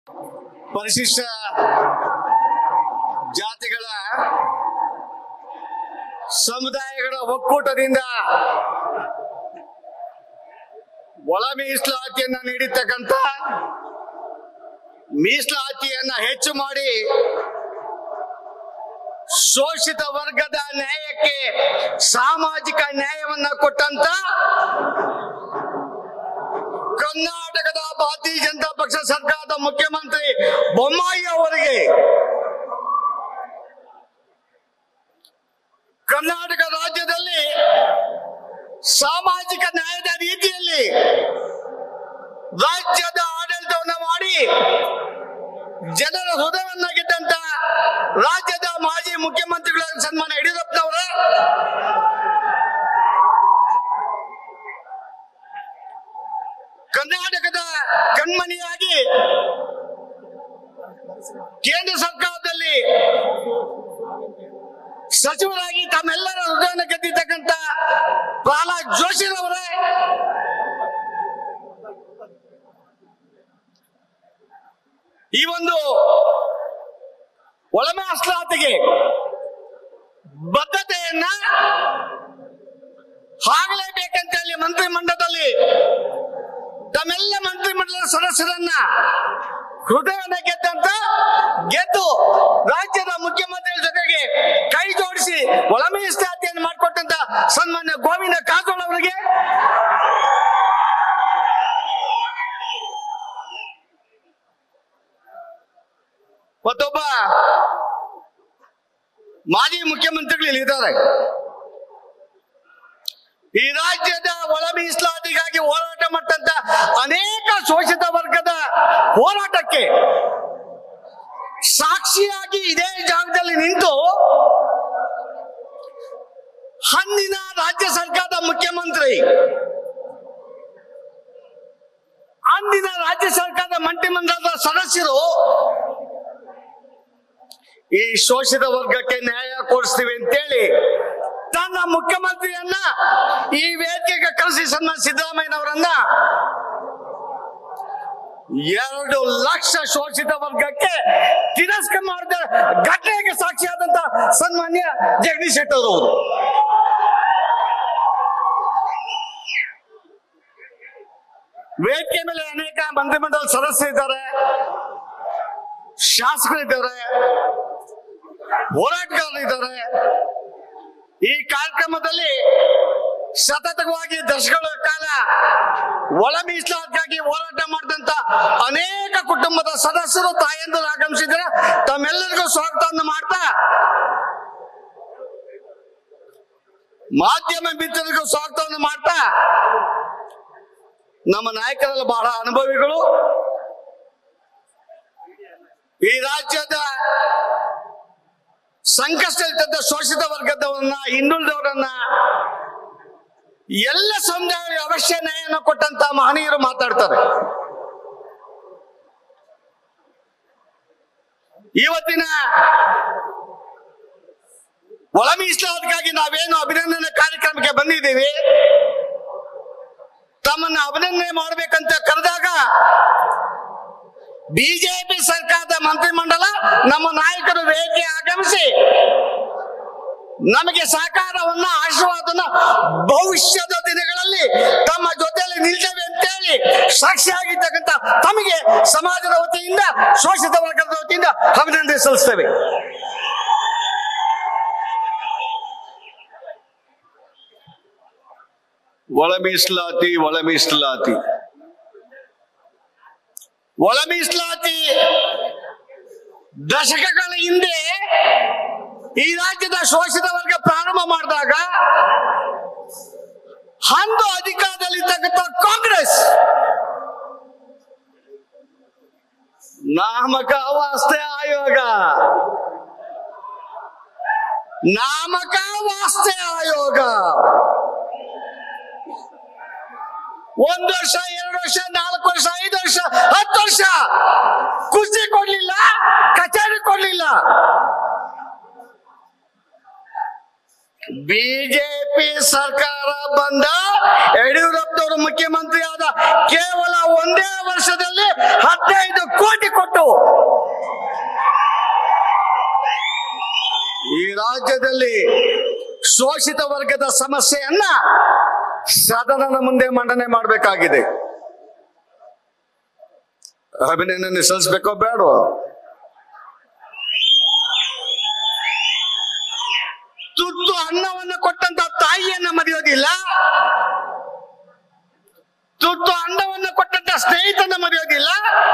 ಪರಿಶಿಷ್ಟ ಜಾತಿಗಳ ಸಮುದಾಯಗಳ ಒಕ್ಕೂಟದಿಂದ ಒಳ ಮೀಸಲಾತಿಯನ್ನ ನೀಡಿರ್ತಕ್ಕಂಥ ಮೀಸಲಾತಿಯನ್ನ ಹೆಚ್ಚು ಮಾಡಿ ಶೋಷಿತ ವರ್ಗದ ನ್ಯಾಯಕ್ಕೆ ಸಾಮಾಜಿಕ ನ್ಯಾಯವನ್ನ ಕೊಟ್ಟಂತ ಕರ್ನಾಟಕದ ಭಾರತೀಯ ಜನತಾ ಪಕ್ಷ ಸರ್ಕಾರದ ಮುಖ್ಯಮಂತ್ರಿ ಬೊಮ್ಮಾಯಿ ಅವರಿಗೆ ಕರ್ನಾಟಕ ರಾಜ್ಯದಲ್ಲಿ ಸಾಮಾಜಿಕ ನ್ಯಾಯದ ರೀತಿಯಲ್ಲಿ ರಾಜ್ಯದ ಆಡಳಿತವನ್ನು ಮಾಡಿ ಜನರ ಹೃದಯವನ್ನ ಗೆದ್ದಂತ ರಾಜ್ಯದ ಮಾಜಿ ಮುಖ್ಯಮಂತ್ರಿಗಳ ಸನ್ಮಾನ ಯಡಿಯೂರಪ್ಪನವರ ಕರ್ನಾಟಕದ ಕಣ್ಮಣಿಯಾಗಿ ಕೇಂದ್ರ ಸರ್ಕಾರದಲ್ಲಿ ಸಚಿವರಾಗಿ ತಮ್ಮೆಲ್ಲರ ಹೃದಯವನ್ನು ಗೆದ್ದಿರ್ತಕ್ಕಂಥ ಪ್ರಹ್ಲಾದ್ ಜೋಶಿರವರೇ ಈ ಒಂದು ಒಳಮೆ ಅಶ್ಲಾತಿಗೆ ಬದ್ಧತೆಯನ್ನ ಆಗಲೇಬೇಕಂತ ಹೇಳಿ ಮಂತ್ರಿಮಂಡಲದಲ್ಲಿ ತಮ್ಮೆಲ್ಲ ಮಂತ್ರಿಮಂಡಲದ ಸದಸ್ಯರನ್ನ ಹೃದಯವನ್ನು ಗೆದ್ದಂತ ಗೆದ್ದು ರಾಜ್ಯದ ಮುಖ್ಯಮಂತ್ರಿ ಜೊತೆಗೆ ಕೈ ಜೋಡಿಸಿ ಒಳ ಮೀಸಲಾತಿಯನ್ನು ಮಾಡಿಕೊಟ್ಟಂತ ಸನ್ಮಾನ್ಯ ಗೋವಿಂದ ಕಾರಜೋಳ ಅವರಿಗೆ ಮತ್ತೊಬ್ಬ ಮಾಜಿ ಮುಖ್ಯಮಂತ್ರಿಗಳು ಇಲ್ಲಿದ್ದಾರೆ ಈ ರಾಜ್ಯದ ಒಳ ಮೀಸಲಾತಿಗಾಗಿ ಹೋರಾಟ ಮಾಡತಂತ ಅನೇಕ ಶೋಷಿತ ವರ್ಗದ ಹೋರಾಟಕ್ಕೆ ಸಾಕ್ಷಿಯಾಗಿ ಇದೇ ಜಾಗದಲ್ಲಿ ನಿಂತು ಅಂದಿನ ರಾಜ್ಯ ಸರ್ಕಾರದ ಮುಖ್ಯಮಂತ್ರಿ ಅಂದಿನ ರಾಜ್ಯ ಸರ್ಕಾರದ ಮಂತ್ರಿಮಂಡಲದ ಸದಸ್ಯರು ಈ ಶೋಷಿತ ವರ್ಗಕ್ಕೆ ನ್ಯಾಯ ಕೊಡಿಸ್ತೀವಿ ಅಂತೇಳಿ ತನ್ನ ಮುಖ್ಯಮಂತ್ರಿಯನ್ನ ಈ ವೇದಿಕೆಗೆ ಕಳಿಸಿ ಸನ್ಮಾನ ಸಿದ್ದರಾಮಯ್ಯನವರನ್ನ ಎರಡು ಲಕ್ಷ ಶೋಷಿತ ವರ್ಗಕ್ಕೆ ತಿರಸ್ಕಾರ ಮಾಡಿದ ಘಟನೆಗೆ ಸಾಕ್ಷಿಯಾದಂತ ಸನ್ಮಾನ್ಯ ಜಗದೀಶ್ ಶೆಟ್ಟರ್ ಅವರು ವೇದಿಕೆ ಮೇಲೆ ಅನೇಕ ಮಂತ್ರಿಮಂಡಲ ಸದಸ್ಯರಿದ್ದಾರೆ ಶಾಸಕರಿದ್ದಾರೆ ಹೋರಾಟಗಾರರಿದ್ದಾರೆ ಈ ಕಾರ್ಯಕ್ರಮದಲ್ಲಿ ಸತತವಾಗಿ ದಶಕಗಳ ಕಾಲ ಒಳ ಮೀಸಲಾತಿಗಾಗಿ ಹೋರಾಟ ಮಾಡಿದಂತ ಅನೇಕ ಕುಟುಂಬದ ಸದಸ್ಯರು ತಾಯಂದಿರು ಆಗಮಿಸಿದ್ರೆ ತಮ್ಮೆಲ್ಲರಿಗೂ ಸ್ವಾಗತವನ್ನು ಮಾಡ್ತಾ ಮಾಧ್ಯಮ ಮಿತ್ರರಿಗೂ ಸ್ವಾಗತವನ್ನು ಮಾಡ್ತಾ ನಮ್ಮ ನಾಯಕರಲ್ಲಿ ಬಹಳ ಅನುಭವಿಗಳು ಈ ರಾಜ್ಯದ ಸಂಕಷ್ಟದ ಶೋಷಿತ ವರ್ಗದವರನ್ನ ಹಿಂದುಳಿದವರನ್ನ ಎಲ್ಲ ಸಮುದಾಯ ಅವಶ್ಯ ನ್ಯಾಯನ ಕೊಟ್ಟಂತ ಮಹನೀಯರು ಮಾತಾಡ್ತಾರೆ ಇವತ್ತಿನ ಒಳ ಮೀಸಲಾತಿಗಾಗಿ ನಾವೇನು ಅಭಿನಂದನೆ ಕಾರ್ಯಕ್ರಮಕ್ಕೆ ಬಂದಿದ್ದೀವಿ ತಮ್ಮನ್ನ ಅಭಿನಂದನೆ ಮಾಡಬೇಕಂತ ಕರೆದಾಗ ಬಿಜೆಪಿ ಸರ್ಕಾರದ ಮಂತ್ರಿಮಂಡಲ ನಮ್ಮ ನಾಯಕರು ವೇದಿಕೆ ಆಗಮಿಸಿ ನಮಗೆ ಸಹಕಾರವನ್ನ ಆಶೀರ್ವಾದನ ಭವಿಷ್ಯದ ದಿನಗಳಲ್ಲಿ ತಮ್ಮ ಜೊತೆಯಲ್ಲಿ ನಿಲ್ತೇವೆ ಅಂತೇಳಿ ಸಾಕ್ಷಿಯಾಗಿರ್ತಕ್ಕಂಥ ತಮಗೆ ಸಮಾಜದ ವತಿಯಿಂದ ಶೋಷಿತ ವರ್ಗದ ವತಿಯಿಂದ ಅಭಿನಂದನೆ ಸಲ್ಲಿಸ್ತೇವೆ ಒಳ ಮೀಸಲಾತಿ ಒಳ ಮೀಸಲಾತಿ ಒಳ ಮೀಸಲಾತಿ ದಶಕಗಳ ಹಿಂದೆ ಈ ರಾಜ್ಯದ ಶೋಷಿತ ವರ್ಗ ಪ್ರಾರಂಭ ಮಾಡಿದಾಗ ಅಂದು ಅಧಿಕಾರದಲ್ಲಿರ್ತಕ್ಕಂಥ ಕಾಂಗ್ರೆಸ್ ನಾಮಕ ವಾಸ್ತೆ ಆಯೋಗ ನಾಮಕ ವಾಸ್ತೆ ಆಯೋಗ ಒಂದು ವರ್ಷ ಎರಡು ವರ್ಷ ನಾಲ್ಕು ವರ್ಷ ಐದು ವರ್ಷ ಹತ್ತು ವರ್ಷ ಕುರ್ಚಿ ಕೊಡ್ಲಿಲ್ಲ ಕಚೇರಿ ಕೊಡ್ಲಿಲ್ಲ ಬಿಜೆಪಿ ಸರ್ಕಾರ ಬಂದ ಯಡಿಯೂರಪ್ಪನವರು ಮುಖ್ಯಮಂತ್ರಿ ಆದ ಕೇವಲ ಒಂದೇ ವರ್ಷದಲ್ಲಿ ಹದಿನೈದು ಕೋಟಿ ಕೊಟ್ಟು ಈ ರಾಜ್ಯದಲ್ಲಿ ಶೋಷಿತ ವರ್ಗದ ಸಮಸ್ಯೆಯನ್ನ ಸದನದ ಮುಂದೆ ಮಂಡನೆ ಮಾಡಬೇಕಾಗಿದೆ ಅಭಿನಂದನೆ ಸಲ್ಲಿಸ್ಬೇಕೋ ಬೇಡವೋ ತುತ್ತು ಅನ್ನವನ್ನು ಕೊಟ್ಟಂತ ತಾಯಿಯನ್ನ ಮರೆಯೋದಿಲ್ಲ ತುತ್ತು ಅನ್ನವನ್ನು ಕೊಟ್ಟಂತ ಸ್ನೇಹಿತನ ಮರೆಯೋದಿಲ್ಲ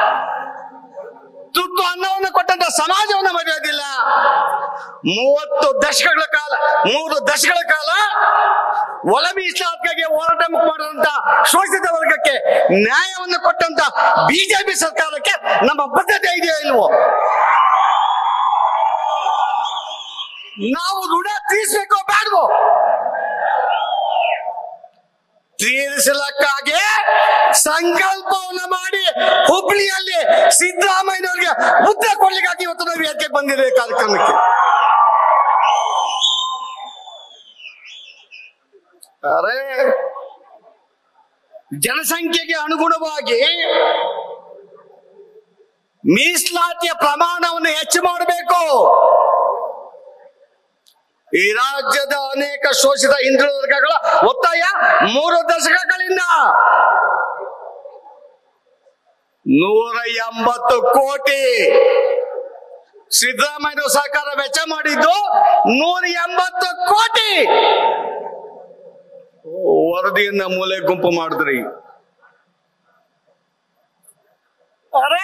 ತುತ್ತು ಅನ್ನವನ್ನು ಕೊಟ್ಟಂತ ಸಮಾಜವನ್ನು ಮರೆಯೋದಿಲ್ಲ ಮೂವತ್ತು ದಶಕಗಳ ಕಾಲ ಮೂರು ದಶಕಗಳ ಕಾಲ ಒಳ ಮೀಸಲಾತಿಗೆ ಹೋರಾಟ ಮಾಡಿದಂತ ಶೋಷಿತ ವರ್ಗಕ್ಕೆ ನ್ಯಾಯವನ್ನು ಕೊಟ್ಟಂತ ಬಿಜೆಪಿ ಸರ್ಕಾರಕ್ಕೆ ನಮ್ಮ ಬದ್ಧತೆ ಇದೆಯೋ ಇಲ್ವೋ ನಾವು ಋಣ ತೀರಿಸಬೇಕೋ ಬೇಡವೋ ತೀರಿಸಲಕ್ಕಾಗಿ ಸಂಕಲ್ಪವನ್ನು ಮಾಡಿ ಹುಬ್ಳಿಯಲ್ಲಿ ಸಿದ್ದರಾಮಯ್ಯನವರಿಗೆ ಉತ್ತರ ಕೊಡ್ಲಿಕ್ಕಾಗಿ ಇವತ್ತು ನಾವು ವೇದಿಕೆ ಬಂದಿದ್ದೇವೆ ಕಾರ್ಯಕ್ರಮಕ್ಕೆ ಅರೆ ಜನಸಂಖ್ಯೆಗೆ ಅನುಗುಣವಾಗಿ ಮೀಸಲಾತಿಯ ಪ್ರಮಾಣವನ್ನು ಹೆಚ್ಚು ಮಾಡಬೇಕು ಈ ರಾಜ್ಯದ ಅನೇಕ ಶೋಷಿತ ಹಿಂದುಳಿದ ವರ್ಗಗಳ ಒತ್ತಾಯ ಮೂರು ದಶಕಗಳಿಂದ ನೂರ ಎಂಬತ್ತು ಕೋಟಿ ಸಿದ್ದರಾಮಯ್ಯ ಸರ್ಕಾರ ವೆಚ್ಚ ಮಾಡಿದ್ದು ನೂರ ಎಂಬತ್ತು ಕೋಟಿ ವರದಿಯನ್ನ ಮೂಲೆ ಗುಂಪು ಮಾಡಿದ್ರಿ ಅರೆ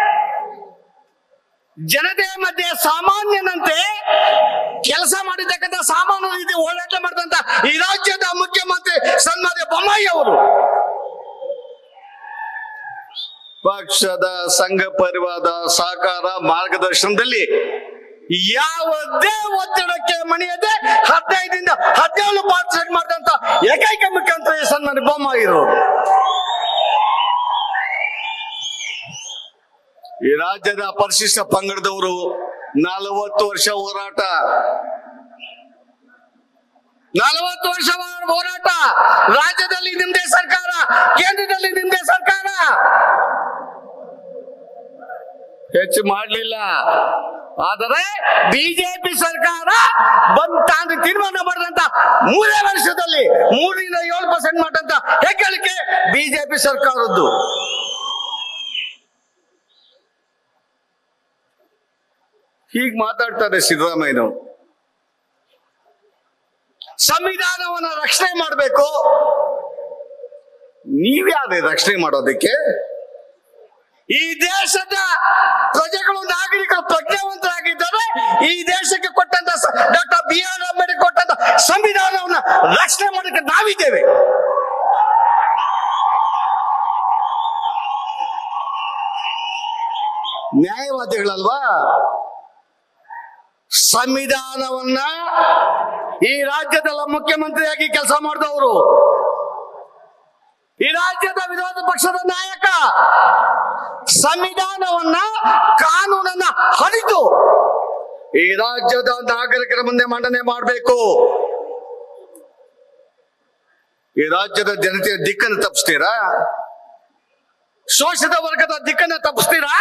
ಜನತೆಯ ಮಧ್ಯೆ ಸಾಮಾನ್ಯನಂತೆ ಕೆಲಸ ಮಾಡಿರ್ತಕ್ಕಂಥ ಸಾಮಾನ್ಯ ರೀತಿ ಓಡಾಟ ಮಾಡಿದಂತ ಈ ರಾಜ್ಯದ ಮುಖ್ಯಮಂತ್ರಿ ಸನ್ಮಾನ್ಯ ಬೊಮ್ಮಾಯಿ ಅವರು ಪಕ್ಷದ ಸಂಘ ಪರಿವಾರದ ಸಹಕಾರ ಮಾರ್ಗದರ್ಶನದಲ್ಲಿ ಯಾವುದೇ ಒತ್ತಡಕ್ಕೆ ಮಣಿಯದೆ ಹದಿನೈದಿಂದ ಹದಿನೇಳು ಪರ್ಸೆಂಟ್ ಮಾಡಿದಂತ ಏಕೈಕ ಮುಖ್ಯಮಂತ್ರಿ ಸನ್ಮಾನ್ಯ ಬೊಮ್ಮಾಯಿ ಅವರು ಈ ರಾಜ್ಯದ ಪರಿಶಿಷ್ಟ ಪಂಗಡದವರು ನಲವತ್ತು ವರ್ಷ ಹೋರಾಟ ನಲವತ್ತು ವರ್ಷ ಹೋರಾಟ ರಾಜ್ಯದಲ್ಲಿ ನಿಮ್ದೇ ಸರ್ಕಾರ ಕೇಂದ್ರದಲ್ಲಿ ನಿಮ್ದೇ ಸರ್ಕಾರ ಹೆಚ್ಚು ಮಾಡಲಿಲ್ಲ ಆದರೆ ಬಿಜೆಪಿ ಸರ್ಕಾರ ಬಂದ್ ತಾನು ತೀರ್ಮಾನ ಮಾಡಿದಂತ ಮೂರೇ ವರ್ಷದಲ್ಲಿ ಮೂರರಿಂದ ಏಳು ಪರ್ಸೆಂಟ್ ಮಾಡಂತ ಹೆಗ್ಗಳಿಕೆ ಬಿಜೆಪಿ ಸರ್ಕಾರದ್ದು ಹೀಗೆ ಮಾತಾಡ್ತಾರೆ ಸಿದ್ದರಾಮಯ್ಯನವರು ಸಂವಿಧಾನವನ್ನ ರಕ್ಷಣೆ ಮಾಡಬೇಕು ನೀವ್ಯಾವ್ದೇ ರಕ್ಷಣೆ ಮಾಡೋದಕ್ಕೆ ಈ ದೇಶದ ಪ್ರಜೆಗಳು ನಾಗರಿಕರು ಪ್ರಜ್ಞಾವಂತರಾಗಿದ್ದಾರೆ ಈ ದೇಶಕ್ಕೆ ಕೊಟ್ಟಂತ ಡಾಕ್ಟರ್ ಬಿ ಆರ್ ಅಂಬೇಡ್ಕರ್ ಕೊಟ್ಟಂತ ಸಂವಿಧಾನವನ್ನ ರಕ್ಷಣೆ ಮಾಡೋಕೆ ನಾವಿದ್ದೇವೆ ನ್ಯಾಯವಾದಿಗಳಲ್ವಾ ಸಂವಿಧಾನವನ್ನ ಈ ರಾಜ್ಯದ ಮುಖ್ಯಮಂತ್ರಿಯಾಗಿ ಕೆಲಸ ಮಾಡಿದವರು ಈ ರಾಜ್ಯದ ವಿರೋಧ ಪಕ್ಷದ ನಾಯಕ ಸಂವಿಧಾನವನ್ನ ಕಾನೂನನ್ನ ಹರಿದು ಈ ರಾಜ್ಯದ ನಾಗರಿಕರ ಮುಂದೆ ಮಂಡನೆ ಮಾಡಬೇಕು ಈ ರಾಜ್ಯದ ಜನತೆಯ ದಿಕ್ಕನ್ನು ತಪ್ಪಿಸ್ತೀರಾ ಶೋಷಿತ ವರ್ಗದ ದಿಕ್ಕನ್ನ ತಪ್ಪಿಸ್ತೀರಾ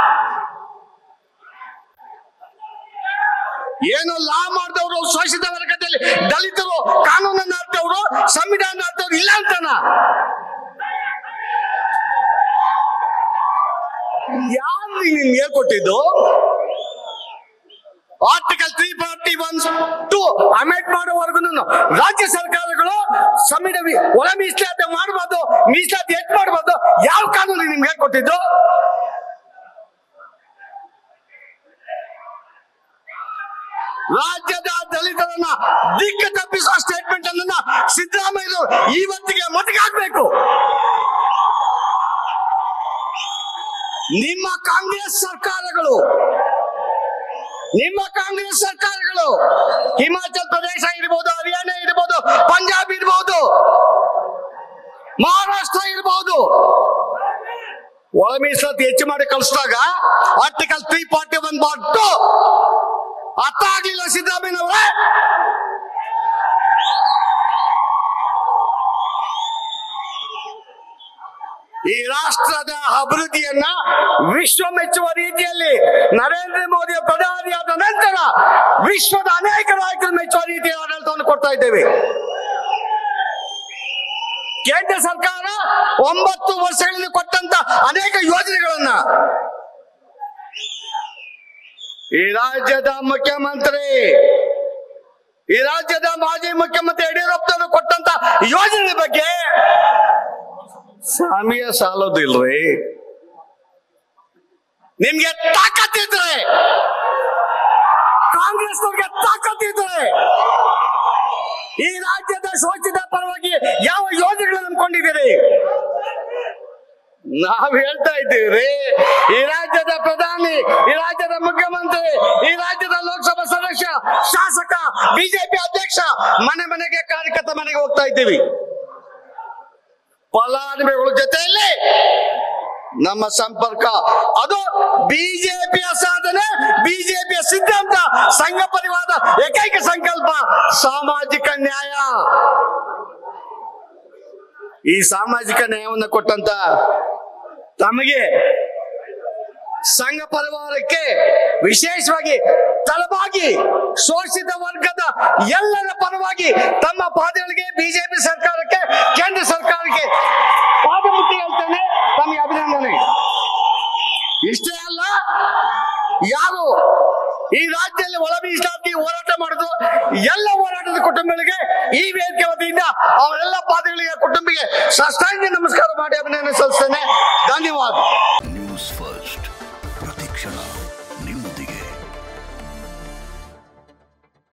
ಏನು ಲಾ ಮಾಡಿದವರು ಶೋಷಿತ ವರ್ಗದಲ್ಲಿ ದಲಿತರು ಕಾನೂನನ್ನ ಅರ್ಥವರು ಸಂವಿಧಾನ ಅರ್ಥವ್ರು ಇಲ್ಲ ಅಂತನ ಯಾರು ನಿಮ್ಗೆ ಹೇಳ್ಕೊಟ್ಟಿದ್ದು article three forty one to amend ಮಾಡೋವರೆಗೂ ರಾಜ್ಯ ಸರ್ಕಾರಗಳು ಸಂವಿಧಾನ ಒಳ ಮೀಸಲಾತಿ ಮಾಡಬಹುದು ಮೀಸಲಾತಿ ಹೆಚ್ಚು ಮಾಡಬಹುದು ಯಾವ ಕಾನೂನು ನಿಮ್ಗೆ ಹೇಳ್ಕೊಟ್ಟಿದ್ದು ರಾಜ್ಯದ ದಲಿತರನ್ನ ದಿಕ್ಕ ತಪ್ಪಿಸುವ ಸ್ಟೇಟ್ಮೆಂಟ್ ಅನ್ನ ಸಿದ್ದರಾಮಯ್ಯ ಇವತ್ತಿಗೆ ಮಟ್ಟಿಗಾಗ್ಬೇಕು ನಿಮ್ಮ ಕಾಂಗ್ರೆಸ್ ಸರ್ಕಾರಗಳು ನಿಮ್ಮ ಕಾಂಗ್ರೆಸ್ ಸರ್ಕಾರಗಳು ಹಿಮಾಚಲ ಪ್ರದೇಶ ಇರ್ಬೋದು ಹರಿಯಾಣ ಇರ್ಬೋದು ಪಂಜಾಬ್ ಇರ್ಬೋದು ಮಹಾರಾಷ್ಟ್ರ ಇರ್ಬೋದು ಒಳ ಮೀಸಲಾತಿ ಹೆಚ್ಚು ಮಾಡಿ ಕಳಿಸಿದಾಗ article three forty one but to ಅರ್ಥ ಆಗ್ಲಿಲ್ಲ ಸಿದ್ದರಾಮಯ್ಯನವರೇ ಈ ರಾಷ್ಟ್ರದ ಅಭಿವೃದ್ಧಿಯನ್ನ ವಿಶ್ವ ಮೆಚ್ಚುವ ರೀತಿಯಲ್ಲಿ ನರೇಂದ್ರ ಮೋದಿ ಪ್ರಧಾನಿಯಾದ ನಂತರ ವಿಶ್ವದ ಅನೇಕ ನಾಯಕರು ಮೆಚ್ಚುವ ರೀತಿಯ ಆಡಳಿತವನ್ನು ಕೊಡ್ತಾ ಇದ್ದೇವೆ ಕೇಂದ್ರ ಸರ್ಕಾರ ಒಂಬತ್ತು ವರ್ಷಗಳಲ್ಲಿ ಕೊಟ್ಟಂತ ಅನೇಕ ಯೋಜನೆಗಳನ್ನ ಈ ರಾಜ್ಯದ ಮುಖ್ಯಮಂತ್ರಿ ಈ ರಾಜ್ಯದ ಮಾಜಿ ಮುಖ್ಯಮಂತ್ರಿ ಯಡಿಯೂರಪ್ಪನವರು ಕೊಟ್ಟಂತ ಯೋಜನೆ ಬಗ್ಗೆ ಸಮಯ ಸಾಲೋದಿಲ್ರಿ ನಿಮ್ಗೆ ತಾಕತ್ತಿದ್ರೆ ಕಾಂಗ್ರೆಸ್ನವ್ರಿಗೆ ತಾಕತ್ತಿದ್ರೆ ಈ ರಾಜ್ಯದ ಶೋಷಿತ ಪರವಾಗಿ ಯಾವ ಯೋಜನೆಗಳನ್ನು ನಂಬ್ಕೊಂಡಿದ್ದೀರಿ ನಾವ್ ಹೇಳ್ತಾ ಇದ್ದೀವಿ ಈ ರಾಜ್ಯದ ಪ್ರಧಾನಿ ಈ ರಾಜ್ಯದ ಮುಖ್ಯಮಂತ್ರಿ ಈ ರಾಜ್ಯದ ಲೋಕಸಭಾ ಸದಸ್ಯ ಶಾಸಕ ಬಿಜೆಪಿ ಅಧ್ಯಕ್ಷ ಮನೆ ಮನೆಗೆ ಕಾರ್ಯಕರ್ತ ಮನೆಗೆ ಹೋಗ್ತಾ ಇದ್ದೀವಿ ಫಲಾನುಭವಿಗಳ ಜೊತೆಯಲ್ಲಿ ನಮ್ಮ ಸಂಪರ್ಕ ಅದು ಬಿಜೆಪಿಯ ಸಾಧನೆ ಬಿಜೆಪಿಯ ಸಿದ್ಧಾಂತ ಸಂಘ ಪರಿವಾದ ಏಕೈಕ ಸಂಕಲ್ಪ ಸಾಮಾಜಿಕ ನ್ಯಾಯ ಈ ಸಾಮಾಜಿಕ ನ್ಯಾಯವನ್ನು ಕೊಟ್ಟಂತ ತಮಗೆ ಸಂಘ ಪರಿವಾರಕ್ಕೆ ವಿಶೇಷವಾಗಿ ತಲವಾಗಿ ಶೋಷಿತ ವರ್ಗದ ಎಲ್ಲರ ಪರವಾಗಿ ತಮ್ಮ ಪಾದಗಳಿಗೆ ಬಿಜೆಪಿ ಸರ್ಕಾರಕ್ಕೆ ಕೇಂದ್ರ ಸರ್ಕಾರಕ್ಕೆ ಪಾದಮುಟ್ಟಿ ಹೇಳ್ತೇನೆ ತಮಗೆ ಅಭಿನಂದನೆ ಇಷ್ಟೇ ಅಲ್ಲ ಯಾರು ಈ ರಾಜ್ಯದಲ್ಲಿ ಒಳ ಮೀಸಲಾತಿ ಹೋರಾಟ ಮಾಡುದು ಎಲ್ಲ ಹೋರಾಟದ ಕುಟುಂಬಗಳಿಗೆ ಈ ವೇದಿಕೆ ವತಿಯಿಂದ ಅವರೆಲ್ಲ ಪಾದಗಳಿಗೆ ಕುಟುಂಬಿಗೆ ಸಾಷ್ಟಾಂಗ ನಮಸ್ಕಾರ ಮಾಡಿ ಅಭಿನಂದನೆ ಸಲ್ಲಿಸ್ತೇನೆ ಧನ್ಯವಾದ